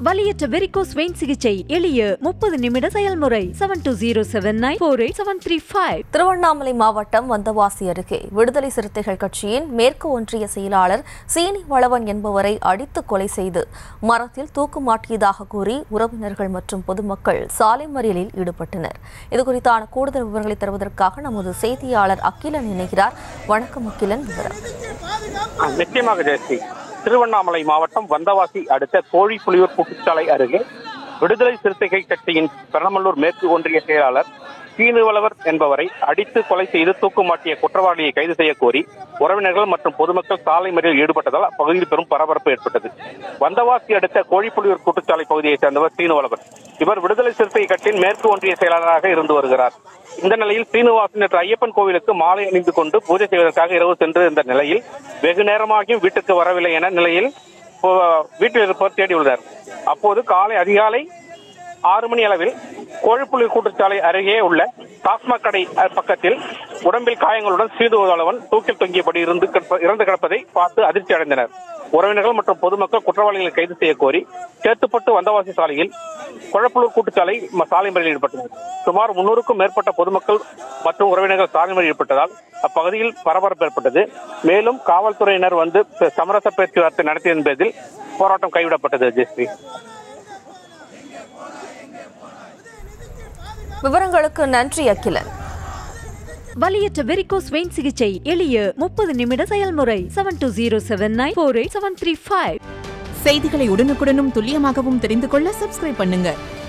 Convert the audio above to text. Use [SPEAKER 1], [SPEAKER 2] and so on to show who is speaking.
[SPEAKER 1] வலியற்ற varicose vein சிகிச்சை எளிய முப்பது நிமிட செயல்முறை seven two zero seven nine four eight seven three five
[SPEAKER 2] Tiruvannamalai மாவட்டம் வந்தவாசி அருகே விடுதலை சிறுத்தைகள் கட்சியின் மேற்கு ஒன்றிய செயலாளர் சீனி வளவன் என்பவரை அடித்து கொலை செய்து மரத்தில் தூக்கு மாட்டியதாக கூறி உறவினர்கள் மற்றும் பொதுமக்கள் சாலை மறியலில் ஈடுபட்டனர் இதுகுறித்தான கூடுதல் விவரங்களை தருவதற்காக நமது செய்தியாளர் அகிலன் இணைகிறார் வணக்கம் அகிலன் விவரம்
[SPEAKER 3] நிச்சயமாக ஜெயஸ்ரீ திருவண்ணாமலை மாவட்டம் வந்தவாசி அடுத்த கோழிப்புலியூர் கூட்டுச்சாலை அருகே விடுதலை சிறுத்தைகள் கட்சியின் பெரம்பலூர் மேற்கு ஒன்றிய செயலாளர் சீனுவளவர் என்பவரை அடித்து கொலை செய்து தூக்கு மாட்டிய குற்றவாளியை கைது செய்ய கோரி உறவினர்கள் மற்றும் பொதுமக்கள் சாலை மறியலில் ஈடுபட்டதால் அப்பகுதியில் பெரும் பரபரப்பு ஏற்பட்டது வந்தவாசி அடுத்த கோழிப்புலியூர் கூட்டுச்சாலை பகுதியைச் சேர்ந்தவர் சீனுவளவர் இவர் விடுதலை சிறுத்தை கட்சியின் மேற்கு ஒன்றிய செயலாளராக இருந்து வருகிறார் இந்த நிலையில் சீனிவாசன் நேற்று ஐயப்பன் கோவிலுக்கு மாலை அணிந்து கொண்டு பூஜை செய்வதற்காக இரவு சென்று இருந்த நிலையில் வெகு நேரமாகியும் வீட்டுக்கு வரவில்லை என நிலையில் இப்போ வீட்டில் இருப்பவர் தேடி உள்ளனர் அப்போது காலை அதிகாலை ஆறு மணி அளவில் கோழிப்புள்ளி கூட்டுச்சாலை அருகே உள்ள டாஸ்மாக் கடை அஹ், பக்கத்தில் உடம்பில் காயங்களுடன் சீதுவளவன் தூக்கில் தொங்கியபடி இருந்து கிடப்ப- இறந்து கிடப்பதை பார்த்து அதிர்ச்சி அடைந்தனர் உறவினர்கள் மற்றும் பொதுமக்கள் குற்றவாளிகளை கைது செய்ய கோரி சேத்துப்பட்டு வந்தவாசி சாலையில் குழப்பலூர் கூட்டுச்சாலை ம- சாலை மறியலில் ஈடுபட்டனர் சுமார் முன்னூறுக்கும் மேற்பட்ட பொதுமக்கள் மற்றும் உறவினர்கள் சாலை மறியலில் ஈடுபட்டதால் அப்பகுதியில் பரபரப்பு ஏற்பட்டது மேலும் காவல்துறையினர் வந்து ப- சமரச பேச்சுவார்த்தை நடத்தியதன் பேரில் போராட்டம் கைவிடப்பட்டது ஜெயஸ்ரீ
[SPEAKER 2] விவரங்களுக்கு நன்றி அகிலன்
[SPEAKER 1] வலியற்ற வெரிகோஸ் வெயின் சிகிச்சை எளிய முப்பது நிமிட செயல்முறை seven two zero seven nine four eight seven three five
[SPEAKER 4] செய்திகளை உடனுக்குடனும் துல்லியமாகவும் தெரிந்து கொள்ள சப்ஸ்கிரைப் பண்ணுங்க